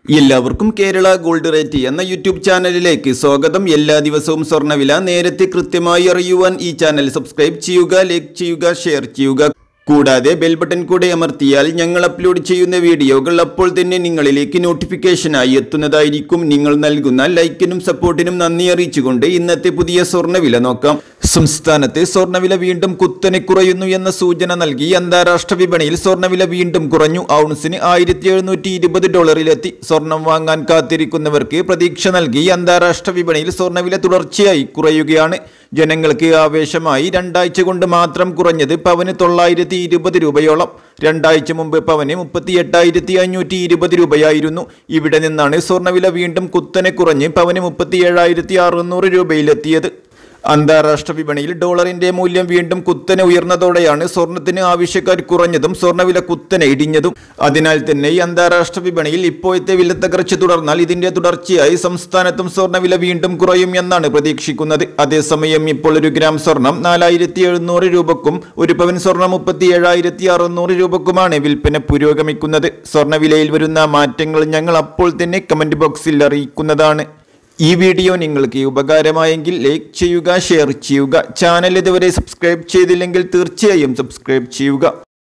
എല്ലാവർക്കും Kerala gold rate എന്ന YouTube ചാനലിലേക്ക് സ്വാഗതം എല്ലാ ദിവസവും സ്വർണ്ണവില നേരത്തെ കൃത്യമായി അറിയുവാൻ ഈ ചാനൽ സബ്സ്ക്രൈബ് ചെയ്യുക ലൈക്ക് ചെയ്യുക ഷെയർ ചെയ്യുക കൂടാതെ ബെൽ ബട്ടൺ കൂടെ അമർത്തിയാൽ ഞങ്ങൾ അപ്ലോഡ് ചെയ്യുന്ന വീഡിയോകൾ അപ്പോൾ തന്നെ നിങ്ങളിലേക്ക് നോട്ടിഫിക്കേഷനായി എത്തുന്നതായിരിക്കും നിങ്ങൾ നൽകുന്ന ലൈക്കിനും സപ്പോർട്ടിനും നന്ദി അറിയിച്ചുകൊണ്ട് ഇന്നത്തെ പുതിയ സ്വർണ്ണവില നോക്കാം സംസ്ഥാനത്ത് സ്വർണ്ണവില വീണ്ടും കുത്തനെ കുറയുന്നു എന്ന സൂചന നൽകി അന്താരാഷ്ട്ര വിപണിയിൽ സ്വർണ്ണവില വീണ്ടും കുറഞ്ഞു ഔൺസിന് ആയിരത്തി എഴുന്നൂറ്റി ഇരുപത് ഡോളറിലെത്തി സ്വർണം വാങ്ങാൻ കാത്തിരിക്കുന്നവർക്ക് പ്രതീക്ഷ നൽകി അന്താരാഷ്ട്ര വിപണിയിൽ സ്വർണ്ണവില തുടർച്ചയായി കുറയുകയാണ് ജനങ്ങൾക്ക് ആവേശമായി രണ്ടാഴ്ച കൊണ്ട് മാത്രം കുറഞ്ഞത് പവന് തൊള്ളായിരത്തി ഇരുപത് രൂപയോളം രണ്ടാഴ്ച മുമ്പ് പവന് മുപ്പത്തി എട്ടായിരത്തി അഞ്ഞൂറ്റി ഇരുപത് രൂപയായിരുന്നു ഇവിടെ നിന്നാണ് സ്വർണ്ണവില വീണ്ടും കുത്തനെ കുറഞ്ഞ് പവന് മുപ്പത്തി ഏഴായിരത്തി അറുന്നൂറ് രൂപയിലെത്തിയത് അന്താരാഷ്ട്ര വിപണിയിൽ ഡോളറിന്റെ മൂല്യം വീണ്ടും കുത്തനെ ഉയർന്നതോടെയാണ് സ്വർണത്തിന് ആവശ്യക്കാർ കുറഞ്ഞതും സ്വർണ്ണവില കുത്തനെ ഇടിഞ്ഞതും അതിനാൽ തന്നെ ഈ അന്താരാഷ്ട്ര വിപണിയിൽ ഇപ്പോഴത്തെ വില തകർച്ച തുടർന്നാൽ ഇതിന്റെ തുടർച്ചയായി സംസ്ഥാനത്തും സ്വർണ്ണവില വീണ്ടും കുറയും എന്നാണ് പ്രതീക്ഷിക്കുന്നത് അതേസമയം ഇപ്പോൾ ഒരു ഗ്രാം സ്വർണം നാലായിരത്തി എഴുന്നൂറ് രൂപക്കും ഒരു പവൻ സ്വർണം മുപ്പത്തി ഏഴായിരത്തി അറുന്നൂറ് രൂപക്കുമാണ് വിൽപ്പന പുരോഗമിക്കുന്നത് സ്വർണ്ണവിലയിൽ വരുന്ന മാറ്റങ്ങൾ ഞങ്ങൾ അപ്പോൾ തന്നെ കമന്റ് ബോക്സിൽ അറിയിക്കുന്നതാണ് ഈ വീഡിയോ നിങ്ങൾക്ക് ഉപകാരമായെങ്കിൽ ലൈക്ക് ചെയ്യുക ഷെയർ ചെയ്യുക ചാനൽ ഇതുവരെ സബ്സ്ക്രൈബ് ചെയ്തില്ലെങ്കിൽ തീർച്ചയായും സബ്സ്ക്രൈബ് ചെയ്യുക